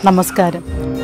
നമസ്കാരം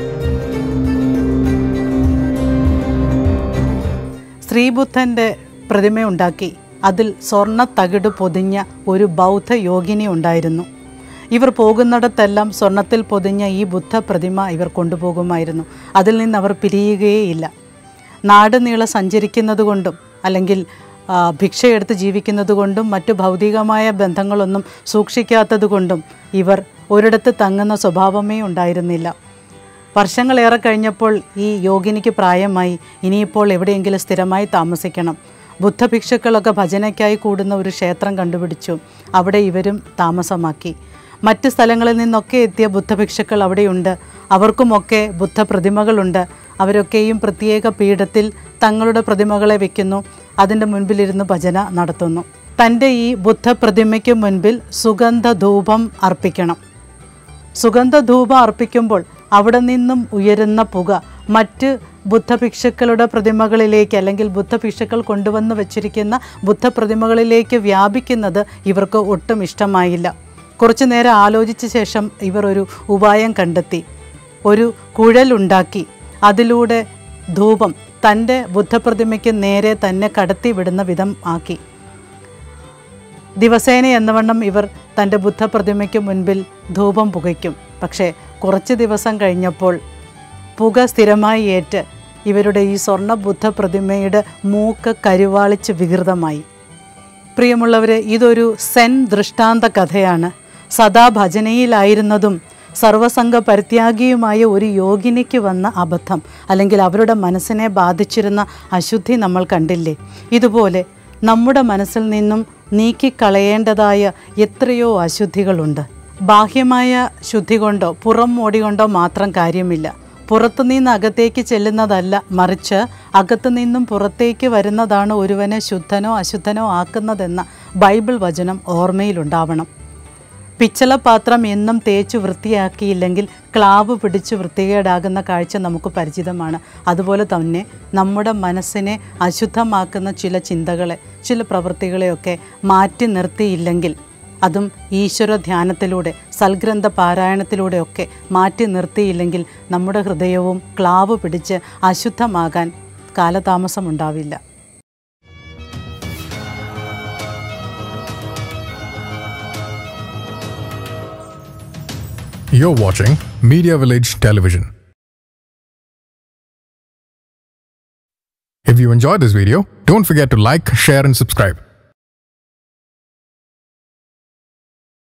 ശ്രീബുദ്ധൻ്റെ പ്രതിമയുണ്ടാക്കി അതിൽ സ്വർണ്ണ തകിട് പൊതിഞ്ഞ ഒരു ബൗദ്ധ യോഗിനി ഉണ്ടായിരുന്നു ഇവർ പോകുന്നിടത്തെല്ലാം സ്വർണത്തിൽ പൊതിഞ്ഞ ഈ ബുദ്ധ പ്രതിമ ഇവർ കൊണ്ടുപോകുമായിരുന്നു അതിൽ നിന്ന് അവർ പിരിയുകയേയില്ല നാട് നീളെ സഞ്ചരിക്കുന്നത് കൊണ്ടും അല്ലെങ്കിൽ ആ, ഭിക്ഷയെടുത്ത് ജീവിക്കുന്നത് കൊണ്ടും മറ്റു ഭൗതികമായ ബന്ധങ്ങളൊന്നും സൂക്ഷിക്കാത്തത് കൊണ്ടും ഇവർ ഒരിടത്ത് തങ്ങുന്ന സ്വഭാവമേ ഉണ്ടായിരുന്നില്ല വർഷങ്ങളേറെ കഴിഞ്ഞപ്പോൾ ഈ യോഗിനിക്ക് പ്രായമായി ഇനിയിപ്പോൾ എവിടെയെങ്കിലും സ്ഥിരമായി താമസിക്കണം ബുദ്ധഭിക്ഷുക്കളൊക്കെ ഭജനയ്ക്കായി കൂടുന്ന ഒരു ക്ഷേത്രം കണ്ടുപിടിച്ചു അവിടെ ഇവരും താമസമാക്കി മറ്റ് സ്ഥലങ്ങളിൽ നിന്നൊക്കെ എത്തിയ ബുദ്ധഭിക്ഷുക്കൾ അവിടെയുണ്ട് അവർക്കുമൊക്കെ ബുദ്ധപ്രതിമകളുണ്ട് അവരൊക്കെയും പ്രത്യേക പീഠത്തിൽ തങ്ങളുടെ പ്രതിമകളെ വെക്കുന്നു അതിൻ്റെ മുൻപിലിരുന്ന് ഭജന നടത്തുന്നു തൻ്റെ ഈ ബുദ്ധപ്രതിമയ്ക്ക് മുൻപിൽ സുഗന്ധ ധൂപം അർപ്പിക്കണം സുഗന്ധധൂപം അർപ്പിക്കുമ്പോൾ അവിടെ നിന്നും ഉയരുന്ന പുക മറ്റ് ബുദ്ധഭിക്ഷുക്കളുടെ പ്രതിമകളിലേക്ക് അല്ലെങ്കിൽ ബുദ്ധഭിക്ഷുക്കൾ കൊണ്ടുവന്ന് വച്ചിരിക്കുന്ന ബുദ്ധപ്രതിമകളിലേക്ക് വ്യാപിക്കുന്നത് ഇവർക്ക് ഒട്ടും ഇഷ്ടമായില്ല കുറച്ചു നേരം ആലോചിച്ച ശേഷം ഇവർ ഒരു ഉപായം കണ്ടെത്തി ഒരു കുഴലുണ്ടാക്കി അതിലൂടെ ധൂപം തൻ്റെ ബുദ്ധപ്രതിമയ്ക്ക് നേരെ തന്നെ കടത്തി വിടുന്ന വിധം ആക്കി ദിവസേന എന്നവണ്ണം ഇവർ തൻ്റെ ബുദ്ധപ്രതിമയ്ക്ക് മുൻപിൽ ധൂപം പുകയ്ക്കും പക്ഷേ കുറച്ച് ദിവസം കഴിഞ്ഞപ്പോൾ പുക സ്ഥിരമായി ഏറ്റ് ഇവരുടെ ഈ സ്വർണ്ണ ബുദ്ധ പ്രതിമയുടെ മൂക്ക് കരുവാളിച്ച് വികൃതമായി പ്രിയമുള്ളവരെ ഇതൊരു സെൻ ദൃഷ്ടാന്ത കഥയാണ് സദാ ഭജനയിലായിരുന്നതും സർവസംഘ പരിത്യാഗിയുമായ ഒരു യോഗിനിക്ക് വന്ന അബദ്ധം അല്ലെങ്കിൽ അവരുടെ മനസ്സിനെ ബാധിച്ചിരുന്ന അശുദ്ധി നമ്മൾ കണ്ടില്ലേ ഇതുപോലെ നമ്മുടെ മനസ്സിൽ നിന്നും നീക്കിക്കളയേണ്ടതായ എത്രയോ അശുദ്ധികളുണ്ട് ബാഹ്യമായ ശുദ്ധി കൊണ്ടോ പുറം മോടി കൊണ്ടോ മാത്രം കാര്യമില്ല പുറത്തുനിന്ന് അകത്തേക്ക് ചെല്ലുന്നതല്ല മറിച്ച് അകത്തു നിന്നും പുറത്തേക്ക് വരുന്നതാണ് ഒരുവനെ ശുദ്ധനോ അശുദ്ധനോ ആക്കുന്നതെന്ന ബൈബിൾ വചനം ഓർമ്മയിലുണ്ടാവണം പിച്ചളപാത്രം എന്നും തേച്ച് വൃത്തിയാക്കിയില്ലെങ്കിൽ ക്ലാവ് പിടിച്ച് വൃത്തികേടാകുന്ന കാഴ്ച നമുക്ക് പരിചിതമാണ് അതുപോലെ തന്നെ നമ്മുടെ മനസ്സിനെ അശുദ്ധമാക്കുന്ന ചില ചിന്തകളെ ചില പ്രവൃത്തികളെയൊക്കെ മാറ്റി നിർത്തിയില്ലെങ്കിൽ അതും ഈശ്വര ധ്യാനത്തിലൂടെ സൽഗ്രന്ഥ പാരായണത്തിലൂടെയൊക്കെ മാറ്റി നിർത്തിയില്ലെങ്കിൽ നമ്മുടെ ഹൃദയവും ക്ലാവ് പിടിച്ച് അശുദ്ധമാകാൻ കാലതാമസമുണ്ടാവില്ല You're watching Media Village Television. If you enjoyed this video, don't forget to like, share, and subscribe.